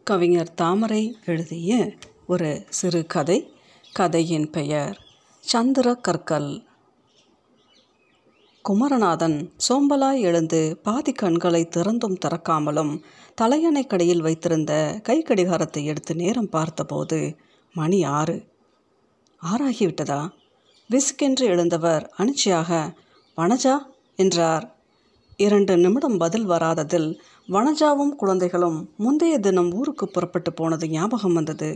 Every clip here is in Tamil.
கவிஞர் தாமரை எழுதிய ஒரு சிறுகதை கதையின் பெயர் சந்திர கற்கள் குமரநாதன் சோம்பலாய் எழுந்து பாதி கண்களை திறந்தும் திறக்காமலும் தலையணை கடையில் வைத்திருந்த கை கடிகாரத்தை எடுத்து நேரம் பார்த்தபோது மணி ஆறு ஆறாகிவிட்டதா விசுக்கென்று எழுந்தவர் அனிச்சையாக வனஜா என்றார் இரண்டு நிமிடம் பதில் வராததில் வனஜாவும் குழந்தைகளும் முந்தைய தினம் ஊருக்கு புறப்பட்டு போனது ஞாபகம் வந்தது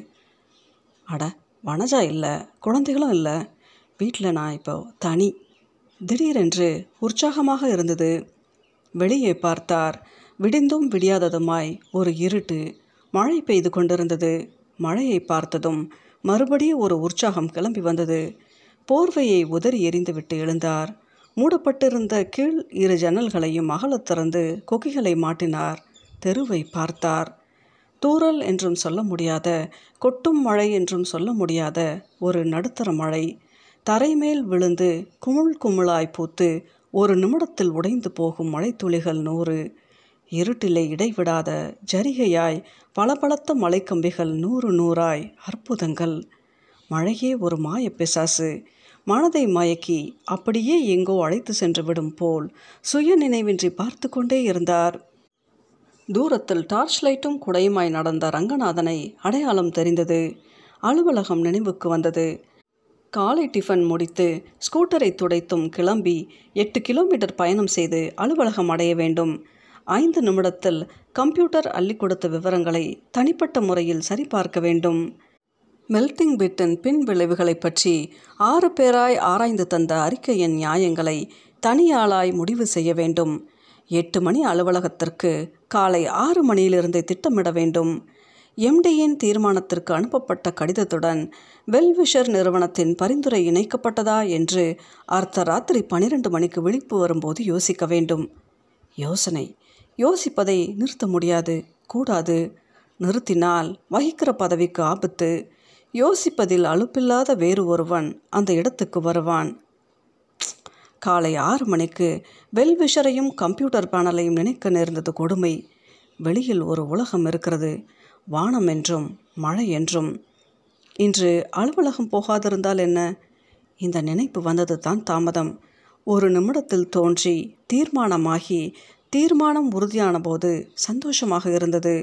அட வனஜா இல்லை குழந்தைகளும் இல்லை வீட்டில் நான் இப்போ தனி திடீரென்று உற்சாகமாக இருந்தது வெளியே பார்த்தார் விடிந்தும் விடியாததுமாய் ஒரு இருட்டு மழை பெய்து கொண்டிருந்தது மழையை பார்த்ததும் மறுபடியும் ஒரு உற்சாகம் கிளம்பி வந்தது போர்வையை உதறி எறிந்துவிட்டு எழுந்தார் மூடப்பட்டிருந்த கீழ் இரு ஜன்னல்களையும் அகலத் திறந்து கொக்கிகளை மாட்டினார் தெருவை பார்த்தார் தூறல் என்றும் சொல்ல முடியாத கொட்டும் மழை என்றும் சொல்ல முடியாத ஒரு நடுத்தர மழை தரைமேல் விழுந்து குமுள் குமுளாய் பூத்து ஒரு நிமிடத்தில் உடைந்து போகும் மழைத்துளிகள் நூறு இருட்டிலே இடைவிடாத ஜரிகையாய் பளபளத்த மலைக்கம்பிகள் நூறு நூறாய் அற்புதங்கள் மழையே ஒரு மாய பிசாசு மனதை மயக்கி அப்படியே எங்கோ அழைத்து சென்று விடும் போல் சுய நினைவின்றி பார்த்து கொண்டே இருந்தார் தூரத்தில் டார்ச் லைட்டும் குடையுமாய் நடந்த ரங்கநாதனை அடையாளம் தெரிந்தது அலுவலகம் நினைவுக்கு வந்தது காலை டிஃபன் முடித்து ஸ்கூட்டரை துடைத்தும் கிளம்பி எட்டு கிலோமீட்டர் பயணம் செய்து அலுவலகம் அடைய வேண்டும் ஐந்து நிமிடத்தில் கம்ப்யூட்டர் அள்ளி கொடுத்த விவரங்களை தனிப்பட்ட முறையில் சரிபார்க்க வேண்டும் மெல்டிங் பிட்டின் பின் விளைவுகளை பற்றி ஆறு பேராய் ஆராய்ந்து தந்த அறிக்கையின் நியாயங்களை தனியாளாய் முடிவு செய்ய வேண்டும் எட்டு மணி அலுவலகத்திற்கு காலை ஆறு மணியிலிருந்து திட்டமிட வேண்டும் எம்டியின் தீர்மானத்திற்கு அனுப்பப்பட்ட கடிதத்துடன் வெல்விஷர் நிறுவனத்தின் பரிந்துரை இணைக்கப்பட்டதா என்று அர்த்த ராத்திரி பனிரெண்டு மணிக்கு விழிப்பு வரும்போது யோசிக்க வேண்டும் யோசனை யோசிப்பதை நிறுத்த முடியாது கூடாது நிறுத்தினால் வகிக்கிற பதவிக்கு ஆபத்து யோசிப்பதில் அலுப்பில்லாத வேறு ஒருவன் அந்த இடத்துக்கு வருவான் காலை ஆறு மணிக்கு வெல்விஷரையும் கம்ப்யூட்டர் பேனலையும் நினைக்க நேர்ந்தது கொடுமை வெளியில் ஒரு உலகம் இருக்கிறது வானம் என்றும் மழை என்றும் இன்று அலுவலகம் போகாதிருந்தால் என்ன இந்த நினைப்பு வந்தது தான் தாமதம் ஒரு நிமிடத்தில் தோன்றி தீர்மானமாகி தீர்மானம் உறுதியான போது சந்தோஷமாக இருந்தது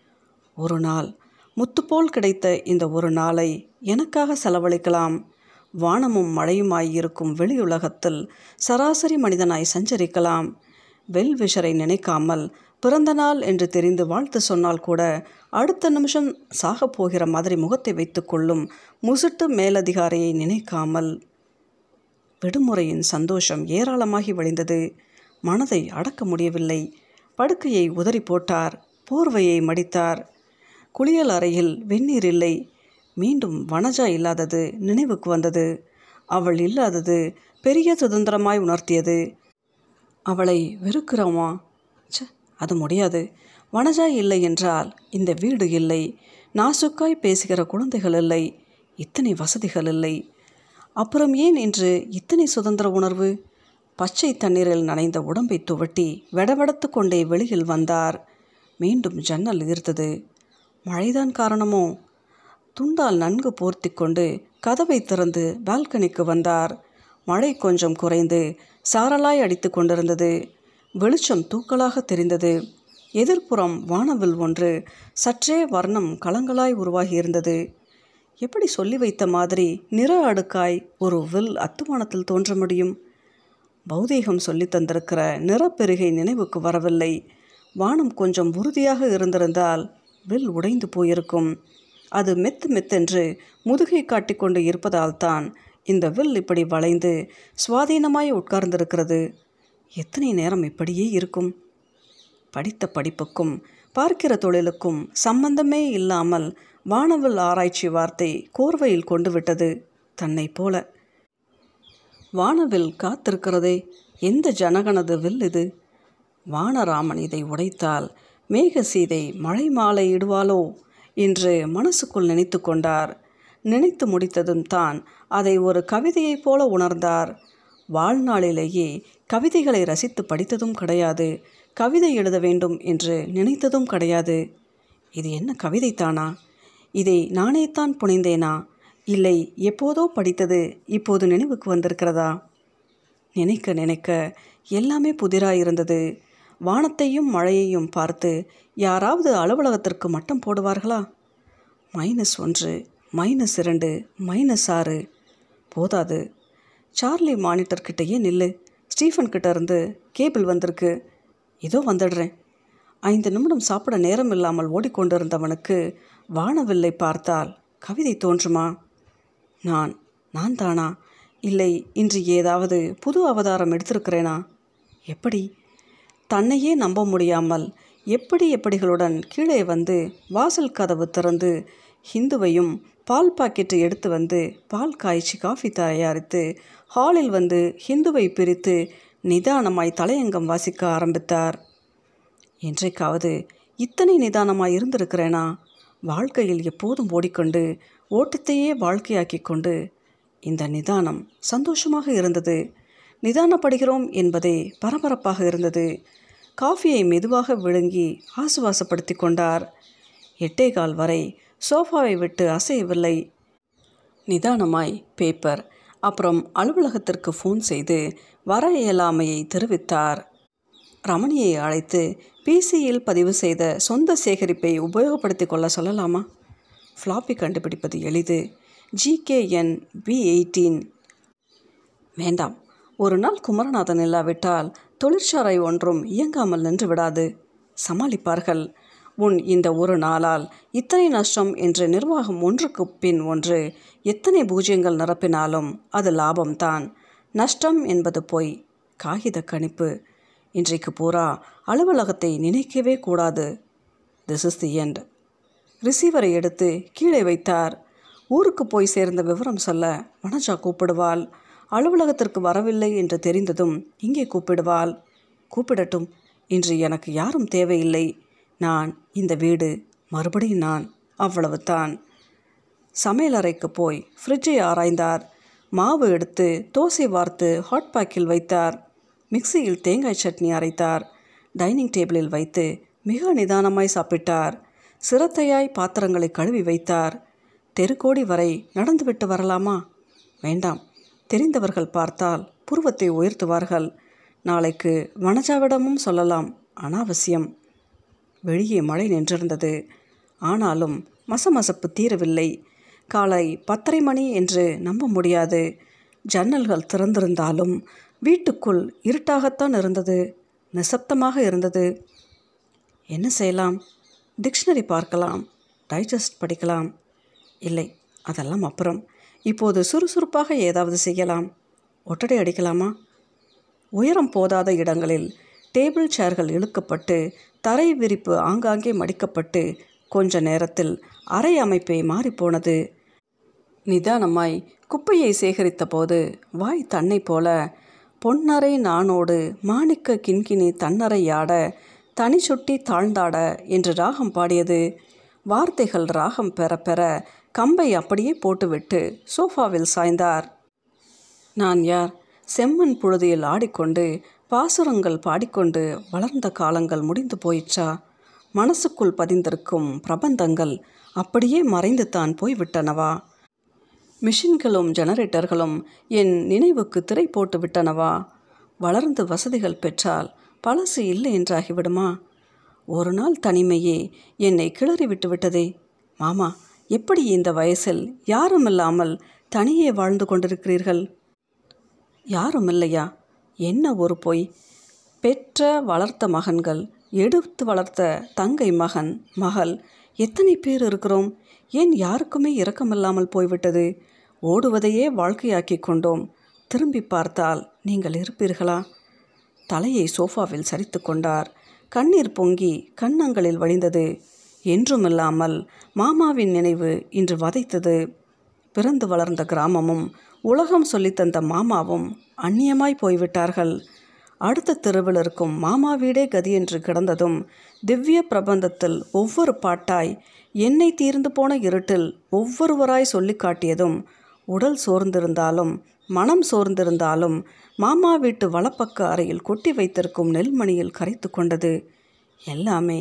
ஒரு நாள் முத்துப்போல் கிடைத்த இந்த ஒரு நாளை எனக்காக செலவழிக்கலாம் வானமும் மழையுமாய் இருக்கும் வெளியுலகத்தில் சராசரி மனிதனாய் சஞ்சரிக்கலாம் வெல்விஷரை நினைக்காமல் பிறந்த நாள் என்று தெரிந்து வாழ்த்து சொன்னால் கூட அடுத்த நிமிஷம் சாகப் போகிற மாதிரி முகத்தை வைத்துக்கொள்ளும் முசுட்டு மேலதிகாரியை நினைக்காமல் விடுமுறையின் சந்தோஷம் ஏராளமாகி வழிந்தது மனதை அடக்க முடியவில்லை படுக்கையை உதறி போட்டார் போர்வையை மடித்தார் குளியல் அறையில் வெந்நீர் இல்லை மீண்டும் வனஜா இல்லாதது நினைவுக்கு வந்தது அவள் இல்லாதது பெரிய சுதந்திரமாய் உணர்த்தியது அவளை வெறுக்கிறோமா ச்ச அது முடியாது வனஜா இல்லை என்றால் இந்த வீடு இல்லை நாசுக்காய் பேசுகிற குழந்தைகள் இல்லை இத்தனை வசதிகள் இல்லை அப்புறம் ஏன் இன்று இத்தனை சுதந்திர உணர்வு பச்சை தண்ணீரில் நனைந்த உடம்பை துவட்டி வெடவெடத்து கொண்டே வெளியில் வந்தார் மீண்டும் ஜன்னல் ஈர்த்தது மழைதான் காரணமோ துண்டால் நன்கு போர்த்தி கொண்டு கதவை திறந்து பால்கனிக்கு வந்தார் மழை கொஞ்சம் குறைந்து சாரலாய் அடித்து கொண்டிருந்தது வெளிச்சம் தூக்கலாக தெரிந்தது எதிர்ப்புறம் வானவில் ஒன்று சற்றே வர்ணம் கலங்களாய் உருவாகியிருந்தது எப்படி சொல்லி வைத்த மாதிரி நிற அடுக்காய் ஒரு வில் அத்துமானத்தில் தோன்ற முடியும் பௌதீகம் சொல்லி தந்திருக்கிற நிறப்பெருகை நினைவுக்கு வரவில்லை வானம் கொஞ்சம் உறுதியாக இருந்திருந்தால் வில் உடைந்து போயிருக்கும் அது மெத்து மெத்தென்று முதுகை காட்டிக்கொண்டு இருப்பதால் தான் இந்த வில் இப்படி வளைந்து சுவாதீனமாய் உட்கார்ந்திருக்கிறது எத்தனை நேரம் இப்படியே இருக்கும் படித்த படிப்புக்கும் பார்க்கிற தொழிலுக்கும் சம்பந்தமே இல்லாமல் வானவில் ஆராய்ச்சி வார்த்தை கோர்வையில் கொண்டு விட்டது தன்னை போல வானவில் காத்திருக்கிறதே எந்த ஜனகனது வில் இது வானராமன் இதை உடைத்தால் மேக சீதை மழை மாலை இடுவாளோ என்று மனசுக்குள் நினைத்து கொண்டார் நினைத்து முடித்ததும் தான் அதை ஒரு கவிதையைப் போல உணர்ந்தார் வாழ்நாளிலேயே கவிதைகளை ரசித்து படித்ததும் கிடையாது கவிதை எழுத வேண்டும் என்று நினைத்ததும் கிடையாது இது என்ன கவிதைத்தானா இதை நானே தான் புனைந்தேனா இல்லை எப்போதோ படித்தது இப்போது நினைவுக்கு வந்திருக்கிறதா நினைக்க நினைக்க எல்லாமே புதிராக இருந்தது வானத்தையும் மழையையும் பார்த்து யாராவது அலுவலகத்திற்கு மட்டம் போடுவார்களா மைனஸ் ஒன்று மைனஸ் இரண்டு மைனஸ் ஆறு போதாது சார்லி மானிட்டர் கிட்டேயே நில்லு ஸ்டீஃபன் கிட்ட இருந்து கேபிள் வந்திருக்கு இதோ வந்துடுறேன் ஐந்து நிமிடம் சாப்பிட நேரம் இல்லாமல் ஓடிக்கொண்டிருந்தவனுக்கு வானவில்லை பார்த்தால் கவிதை தோன்றுமா நான் நான் தானா இல்லை இன்று ஏதாவது புது அவதாரம் எடுத்திருக்கிறேனா எப்படி தன்னையே நம்ப முடியாமல் எப்படி எப்படிகளுடன் கீழே வந்து வாசல் கதவு திறந்து ஹிந்துவையும் பால் பாக்கெட்டு எடுத்து வந்து பால் காய்ச்சி காஃபி தயாரித்து ஹாலில் வந்து ஹிந்துவை பிரித்து நிதானமாய் தலையங்கம் வாசிக்க ஆரம்பித்தார் என்றைக்காவது இத்தனை நிதானமாய் இருந்திருக்கிறேனா வாழ்க்கையில் எப்போதும் ஓடிக்கொண்டு ஓட்டத்தையே வாழ்க்கையாக்கி கொண்டு இந்த நிதானம் சந்தோஷமாக இருந்தது நிதானப்படுகிறோம் என்பதே பரபரப்பாக இருந்தது காஃபியை மெதுவாக விழுங்கி ஆசுவாசப்படுத்தி கொண்டார் எட்டே கால் வரை சோஃபாவை விட்டு அசையவில்லை நிதானமாய் பேப்பர் அப்புறம் அலுவலகத்திற்கு ஃபோன் செய்து வர இயலாமையை தெரிவித்தார் ரமணியை அழைத்து பிசியில் பதிவு செய்த சொந்த சேகரிப்பை உபயோகப்படுத்தி கொள்ள சொல்லலாமா ஃப்ளாப்பி கண்டுபிடிப்பது எளிது ஜிகேஎன் பி எயிட்டீன் வேண்டாம் ஒரு நாள் குமரநாதன் இல்லாவிட்டால் தொழிற்சாலை ஒன்றும் இயங்காமல் நின்று விடாது சமாளிப்பார்கள் உன் இந்த ஒரு நாளால் இத்தனை நஷ்டம் என்று நிர்வாகம் ஒன்றுக்கு பின் ஒன்று எத்தனை பூஜ்யங்கள் நிரப்பினாலும் அது லாபம்தான் நஷ்டம் என்பது பொய் காகித கணிப்பு இன்றைக்கு பூரா அலுவலகத்தை நினைக்கவே கூடாது திஸ் இஸ் தி எண்ட் ரிசீவரை எடுத்து கீழே வைத்தார் ஊருக்கு போய் சேர்ந்த விவரம் சொல்ல வனஜா கூப்பிடுவாள் அலுவலகத்திற்கு வரவில்லை என்று தெரிந்ததும் இங்கே கூப்பிடுவாள் கூப்பிடட்டும் இன்று எனக்கு யாரும் தேவையில்லை நான் இந்த வீடு மறுபடியும் நான் அவ்வளவுதான் சமையலறைக்கு போய் ஃப்ரிட்ஜை ஆராய்ந்தார் மாவு எடுத்து தோசை வார்த்து ஹாட் பேக்கில் வைத்தார் மிக்சியில் தேங்காய் சட்னி அரைத்தார் டைனிங் டேபிளில் வைத்து மிக நிதானமாய் சாப்பிட்டார் சிரத்தையாய் பாத்திரங்களை கழுவி வைத்தார் தெருக்கோடி வரை நடந்துவிட்டு வரலாமா வேண்டாம் தெரிந்தவர்கள் பார்த்தால் புருவத்தை உயர்த்துவார்கள் நாளைக்கு வனஜாவிடமும் சொல்லலாம் அனாவசியம் வெளியே மழை நின்றிருந்தது ஆனாலும் மசமசப்பு தீரவில்லை காலை பத்தரை மணி என்று நம்ப முடியாது ஜன்னல்கள் திறந்திருந்தாலும் வீட்டுக்குள் இருட்டாகத்தான் இருந்தது நிசப்தமாக இருந்தது என்ன செய்யலாம் டிக்ஷனரி பார்க்கலாம் டைஜஸ்ட் படிக்கலாம் இல்லை அதெல்லாம் அப்புறம் இப்போது சுறுசுறுப்பாக ஏதாவது செய்யலாம் ஒட்டடை அடிக்கலாமா உயரம் போதாத இடங்களில் டேபிள் சேர்கள் இழுக்கப்பட்டு தரை விரிப்பு ஆங்காங்கே மடிக்கப்பட்டு கொஞ்ச நேரத்தில் அறை அமைப்பே மாறிப்போனது நிதானமாய் குப்பையை சேகரித்த போது வாய் தன்னை போல பொன்னரை நானோடு மாணிக்க கிண்கிணி தன்னரையாட தனி சுட்டி தாழ்ந்தாட என்று ராகம் பாடியது வார்த்தைகள் ராகம் பெற பெற கம்பை அப்படியே போட்டுவிட்டு சோஃபாவில் சாய்ந்தார் நான் யார் செம்மண் புழுதியில் ஆடிக்கொண்டு பாசுரங்கள் பாடிக்கொண்டு வளர்ந்த காலங்கள் முடிந்து போயிற்றா மனசுக்குள் பதிந்திருக்கும் பிரபந்தங்கள் அப்படியே மறைந்து தான் போய்விட்டனவா மிஷின்களும் ஜெனரேட்டர்களும் என் நினைவுக்கு திரை போட்டு விட்டனவா வளர்ந்து வசதிகள் பெற்றால் பழசு இல்லை என்றாகிவிடுமா ஒரு நாள் தனிமையே என்னை கிளறி விட்டு விட்டதே மாமா எப்படி இந்த வயசில் யாரும் இல்லாமல் தனியே வாழ்ந்து கொண்டிருக்கிறீர்கள் யாரும் இல்லையா என்ன ஒரு பொய் பெற்ற வளர்த்த மகன்கள் எடுத்து வளர்த்த தங்கை மகன் மகள் எத்தனை பேர் இருக்கிறோம் ஏன் யாருக்குமே இரக்கமில்லாமல் போய்விட்டது ஓடுவதையே வாழ்க்கையாக்கி கொண்டோம் திரும்பி பார்த்தால் நீங்கள் இருப்பீர்களா தலையை சோஃபாவில் சரித்து கொண்டார் கண்ணீர் பொங்கி கன்னங்களில் வழிந்தது என்றுமில்லாமல் மாமாவின் நினைவு இன்று வதைத்தது பிறந்து வளர்ந்த கிராமமும் உலகம் சொல்லித்தந்த மாமாவும் அந்நியமாய் போய்விட்டார்கள் அடுத்த தெருவில் இருக்கும் மாமா வீடே கதி என்று கிடந்ததும் திவ்ய பிரபந்தத்தில் ஒவ்வொரு பாட்டாய் எண்ணெய் தீர்ந்து போன இருட்டில் ஒவ்வொருவராய் சொல்லி காட்டியதும் உடல் சோர்ந்திருந்தாலும் மனம் சோர்ந்திருந்தாலும் மாமா வீட்டு வலப்பக்க அறையில் கொட்டி வைத்திருக்கும் நெல்மணியில் கரைத்து கொண்டது எல்லாமே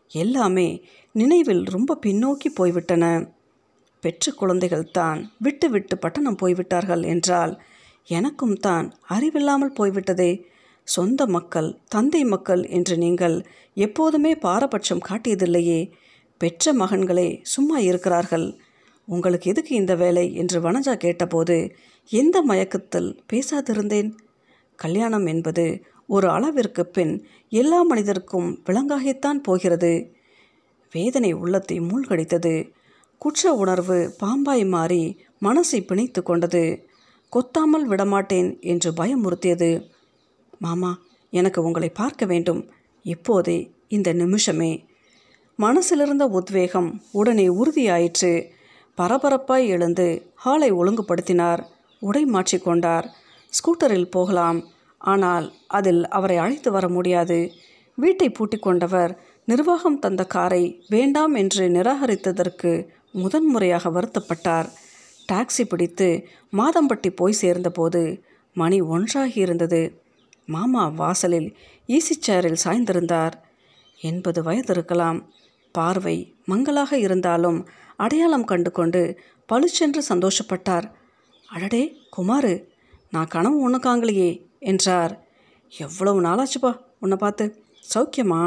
எல்லாமே நினைவில் ரொம்ப பின்னோக்கி போய்விட்டன பெற்ற குழந்தைகள் தான் விட்டு விட்டு பட்டணம் போய்விட்டார்கள் என்றால் எனக்கும் தான் அறிவில்லாமல் போய்விட்டதே சொந்த மக்கள் தந்தை மக்கள் என்று நீங்கள் எப்போதுமே பாரபட்சம் காட்டியதில்லையே பெற்ற மகன்களே சும்மா இருக்கிறார்கள் உங்களுக்கு எதுக்கு இந்த வேலை என்று வனஜா கேட்டபோது எந்த மயக்கத்தில் பேசாதிருந்தேன் கல்யாணம் என்பது ஒரு அளவிற்கு பின் எல்லா மனிதருக்கும் விலங்காகத்தான் போகிறது வேதனை உள்ளத்தை மூழ்கடித்தது குற்ற உணர்வு பாம்பாய் மாறி மனசை பிணைத்து கொண்டது கொத்தாமல் விடமாட்டேன் என்று பயமுறுத்தியது மாமா எனக்கு உங்களை பார்க்க வேண்டும் இப்போதே இந்த நிமிஷமே மனசிலிருந்த உத்வேகம் உடனே உறுதியாயிற்று பரபரப்பாய் எழுந்து ஹாலை ஒழுங்குபடுத்தினார் உடை மாற்றிக்கொண்டார் ஸ்கூட்டரில் போகலாம் ஆனால் அதில் அவரை அழைத்து வர முடியாது வீட்டை பூட்டிக் கொண்டவர் நிர்வாகம் தந்த காரை வேண்டாம் என்று நிராகரித்ததற்கு முதன்முறையாக வருத்தப்பட்டார் டாக்ஸி பிடித்து மாதம்பட்டி போய் சேர்ந்தபோது மணி ஒன்றாகி இருந்தது மாமா வாசலில் ஈசி சேரில் சாய்ந்திருந்தார் எண்பது வயது இருக்கலாம் பார்வை மங்களாக இருந்தாலும் அடையாளம் கண்டு கொண்டு பளிச்சென்று சந்தோஷப்பட்டார் அடடே குமாரு நான் கனவு ஒன்றுக்காங்களையே என்றார் எவ்வளவு நாளாச்சுப்பா உன்னை பார்த்து சௌக்கியமா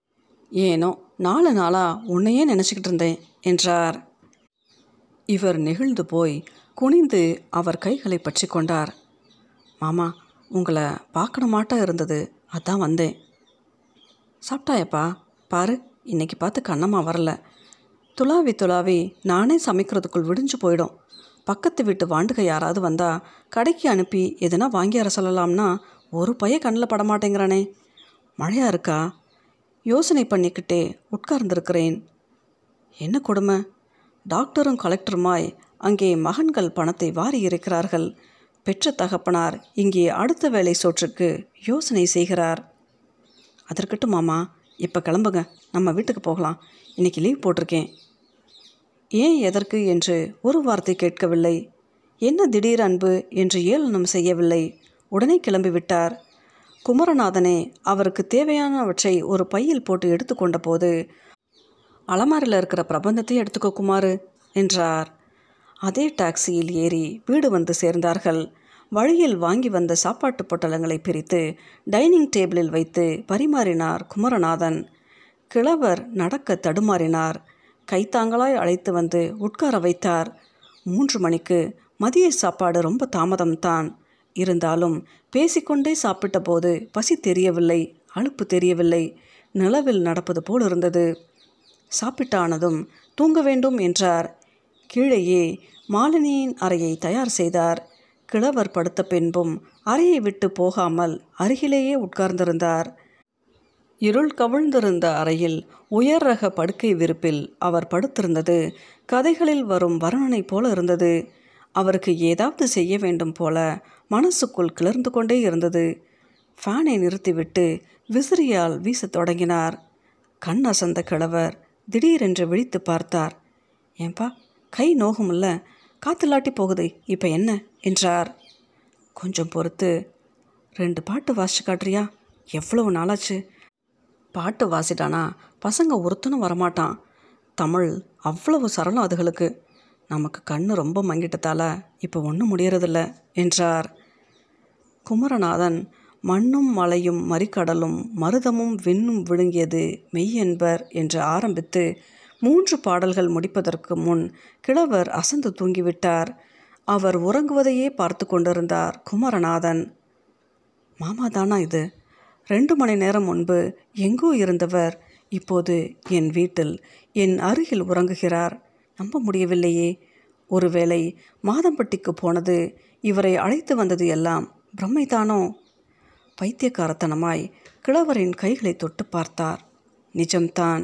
ஏனோ நாலு நாளாக உன்னையே நினச்சிக்கிட்டு இருந்தேன் என்றார் இவர் நெகிழ்ந்து போய் குனிந்து அவர் கைகளை பற்றி கொண்டார் மாமா உங்களை பார்க்கணுமாட்டா இருந்தது அதான் வந்தேன் சாப்பிட்டாயப்பா பாரு இன்னைக்கு பார்த்து கண்ணம்மா வரல துளாவி துளாவி நானே சமைக்கிறதுக்குள் விடிஞ்சு போயிடும் பக்கத்து வீட்டு வாண்டுக யாராவது வந்தால் கடைக்கு அனுப்பி எதுனா வாங்கி வர சொல்லலாம்னா ஒரு பைய கண்ணில் படமாட்டேங்கிறானே மழையா இருக்கா யோசனை பண்ணிக்கிட்டே உட்கார்ந்திருக்கிறேன் என்ன கொடுமை டாக்டரும் கலெக்டருமாய் அங்கே மகன்கள் பணத்தை வாரி இருக்கிறார்கள் பெற்ற தகப்பனார் இங்கே அடுத்த வேலை சோற்றுக்கு யோசனை செய்கிறார் அதற்கட்டும் மாமா இப்போ கிளம்புங்க நம்ம வீட்டுக்கு போகலாம் இன்னைக்கு லீவ் போட்டிருக்கேன் ஏன் எதற்கு என்று ஒரு வார்த்தை கேட்கவில்லை என்ன திடீர் அன்பு என்று ஏளனம் செய்யவில்லை உடனே கிளம்பிவிட்டார் குமரநாதனே அவருக்கு தேவையானவற்றை ஒரு பையில் போட்டு எடுத்துக்கொண்ட போது அலமாரியில் இருக்கிற பிரபந்தத்தை எடுத்துக்கோ குமாரு என்றார் அதே டாக்ஸியில் ஏறி வீடு வந்து சேர்ந்தார்கள் வழியில் வாங்கி வந்த சாப்பாட்டு பொட்டலங்களை பிரித்து டைனிங் டேபிளில் வைத்து பரிமாறினார் குமரநாதன் கிழவர் நடக்க தடுமாறினார் கைத்தாங்களாய் அழைத்து வந்து உட்கார வைத்தார் மூன்று மணிக்கு மதிய சாப்பாடு ரொம்ப தாமதம்தான் இருந்தாலும் பேசிக்கொண்டே சாப்பிட்ட போது பசி தெரியவில்லை அலுப்பு தெரியவில்லை நிலவில் நடப்பது போல் இருந்தது சாப்பிட்டானதும் தூங்க வேண்டும் என்றார் கீழேயே மாலினியின் அறையை தயார் செய்தார் கிழவர் படுத்த பின்பும் அறையை விட்டு போகாமல் அருகிலேயே உட்கார்ந்திருந்தார் இருள் கவிழ்ந்திருந்த அறையில் உயர் ரக படுக்கை விரிப்பில் அவர் படுத்திருந்தது கதைகளில் வரும் வர்ணனை போல இருந்தது அவருக்கு ஏதாவது செய்ய வேண்டும் போல மனசுக்குள் கிளர்ந்து கொண்டே இருந்தது ஃபேனை நிறுத்திவிட்டு விசிறியால் வீசத் தொடங்கினார் கண் அசந்த கிழவர் திடீரென்று விழித்து பார்த்தார் ஏன்பா கை நோகுமில்ல காத்துலாட்டி போகுது இப்போ என்ன என்றார் கொஞ்சம் பொறுத்து ரெண்டு பாட்டு வாசிச்சு காட்டுறியா எவ்வளவு நாளாச்சு பாட்டு வாசிட்டானா பசங்க ஒருத்தனும் வரமாட்டான் தமிழ் அவ்வளவு சரளம் அதுகளுக்கு நமக்கு கண்ணு ரொம்ப மங்கிட்டதால இப்போ ஒன்றும் முடியறதில்ல என்றார் குமரநாதன் மண்ணும் மலையும் மறிக்கடலும் மருதமும் விண்ணும் விழுங்கியது மெய்யென்பர் என்று ஆரம்பித்து மூன்று பாடல்கள் முடிப்பதற்கு முன் கிழவர் அசந்து தூங்கிவிட்டார் அவர் உறங்குவதையே பார்த்து கொண்டிருந்தார் குமரநாதன் மாமா தானா இது ரெண்டு மணி நேரம் முன்பு எங்கோ இருந்தவர் இப்போது என் வீட்டில் என் அருகில் உறங்குகிறார் நம்ப முடியவில்லையே ஒருவேளை மாதம்பட்டிக்கு போனது இவரை அழைத்து வந்தது எல்லாம் பிரம்மைதானோ பைத்தியக்காரத்தனமாய் கிழவரின் கைகளை தொட்டு பார்த்தார் நிஜம்தான்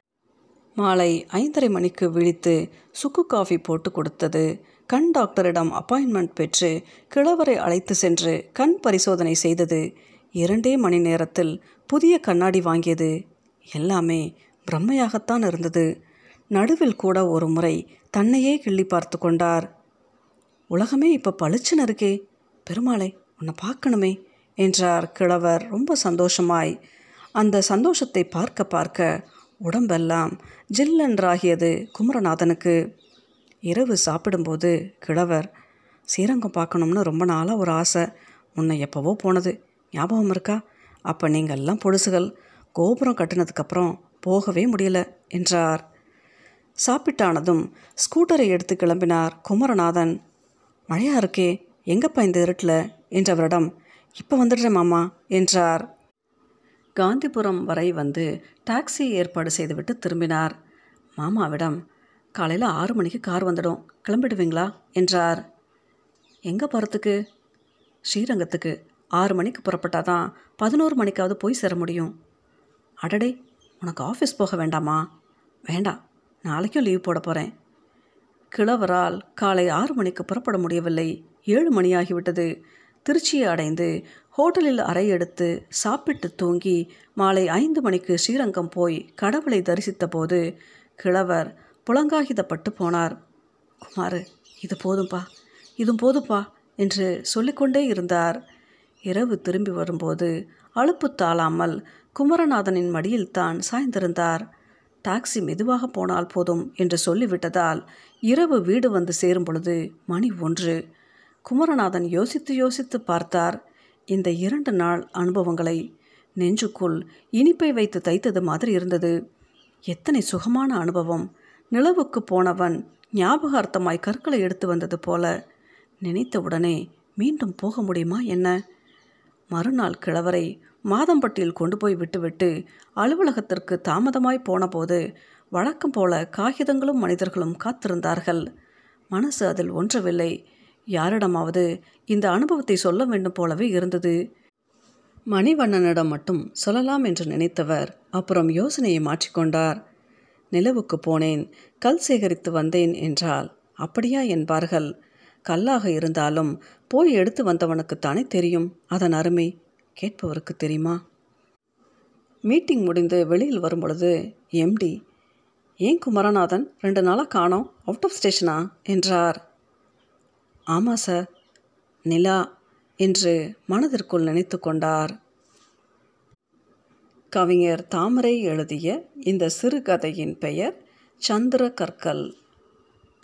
மாலை ஐந்தரை மணிக்கு விழித்து சுக்கு காஃபி போட்டு கொடுத்தது கண் டாக்டரிடம் அப்பாயின்மெண்ட் பெற்று கிழவரை அழைத்து சென்று கண் பரிசோதனை செய்தது இரண்டே மணி நேரத்தில் புதிய கண்ணாடி வாங்கியது எல்லாமே பிரம்மையாகத்தான் இருந்தது நடுவில் கூட ஒரு முறை தன்னையே கிள்ளி பார்த்து கொண்டார் உலகமே இப்போ பளிச்சுன்னு இருக்கே பெருமாளை உன்னை பார்க்கணுமே என்றார் கிழவர் ரொம்ப சந்தோஷமாய் அந்த சந்தோஷத்தை பார்க்க பார்க்க உடம்பெல்லாம் ஜில்லென்றாகியது குமரநாதனுக்கு இரவு சாப்பிடும்போது கிழவர் ஸ்ரீரங்கம் பார்க்கணும்னு ரொம்ப நாளாக ஒரு ஆசை முன்ன எப்போவோ போனது ஞாபகம் இருக்கா அப்போ நீங்கள்லாம் பொடுசுகள் கோபுரம் கட்டினதுக்கப்புறம் போகவே முடியல என்றார் சாப்பிட்டானதும் ஸ்கூட்டரை எடுத்து கிளம்பினார் குமரநாதன் மழையா இருக்கே எங்கப்பா இந்த இருட்டில் என்றவரிடம் இப்போ வந்துடுறேன் மாமா என்றார் காந்திபுரம் வரை வந்து டாக்ஸி ஏற்பாடு செய்துவிட்டு திரும்பினார் மாமாவிடம் காலையில் ஆறு மணிக்கு கார் வந்துடும் கிளம்பிடுவீங்களா என்றார் எங்கே போகிறதுக்கு ஸ்ரீரங்கத்துக்கு ஆறு மணிக்கு புறப்பட்டால் தான் பதினோரு மணிக்காவது போய் சேர முடியும் அடடே உனக்கு ஆஃபீஸ் போக வேண்டாமா வேண்டாம் நாளைக்கும் லீவ் போட போகிறேன் கிழவரால் காலை ஆறு மணிக்கு புறப்பட முடியவில்லை ஏழு மணியாகிவிட்டது திருச்சியை அடைந்து ஹோட்டலில் அறை எடுத்து சாப்பிட்டு தூங்கி மாலை ஐந்து மணிக்கு ஸ்ரீரங்கம் போய் கடவுளை தரிசித்த போது கிழவர் புலங்காகிதப்பட்டு போனார் குமாரு இது போதும்பா இதுவும் போதும்பா என்று சொல்லிக்கொண்டே இருந்தார் இரவு திரும்பி வரும்போது அலுப்பு தாளாமல் குமரநாதனின் மடியில் தான் சாய்ந்திருந்தார் டாக்ஸி மெதுவாக போனால் போதும் என்று சொல்லிவிட்டதால் இரவு வீடு வந்து சேரும் பொழுது மணி ஒன்று குமரநாதன் யோசித்து யோசித்து பார்த்தார் இந்த இரண்டு நாள் அனுபவங்களை நெஞ்சுக்குள் இனிப்பை வைத்து தைத்தது மாதிரி இருந்தது எத்தனை சுகமான அனுபவம் நிலவுக்கு போனவன் ஞாபகார்த்தமாய் கற்களை எடுத்து வந்தது போல நினைத்தவுடனே மீண்டும் போக முடியுமா என்ன மறுநாள் கிழவரை மாதம்பட்டியில் கொண்டு போய் விட்டுவிட்டு அலுவலகத்திற்கு தாமதமாய் போனபோது வழக்கம் போல காகிதங்களும் மனிதர்களும் காத்திருந்தார்கள் மனசு அதில் ஒன்றவில்லை யாரிடமாவது இந்த அனுபவத்தை சொல்ல வேண்டும் போலவே இருந்தது மணிவண்ணனிடம் மட்டும் சொல்லலாம் என்று நினைத்தவர் அப்புறம் யோசனையை மாற்றிக்கொண்டார் நிலவுக்கு போனேன் கல் சேகரித்து வந்தேன் என்றால் அப்படியா என்பார்கள் கல்லாக இருந்தாலும் போய் எடுத்து வந்தவனுக்குத்தானே தெரியும் அதன் அருமை கேட்பவருக்கு தெரியுமா மீட்டிங் முடிந்து வெளியில் வரும் பொழுது எம்டி ஏன் குமரநாதன் ரெண்டு நாளாக காணோம் அவுட் ஆஃப் ஸ்டேஷனா என்றார் ஆமாம் சார் நிலா என்று மனதிற்குள் நினைத்து கொண்டார் கவிஞர் தாமரை எழுதிய இந்த சிறுகதையின் பெயர் சந்திர கற்கள்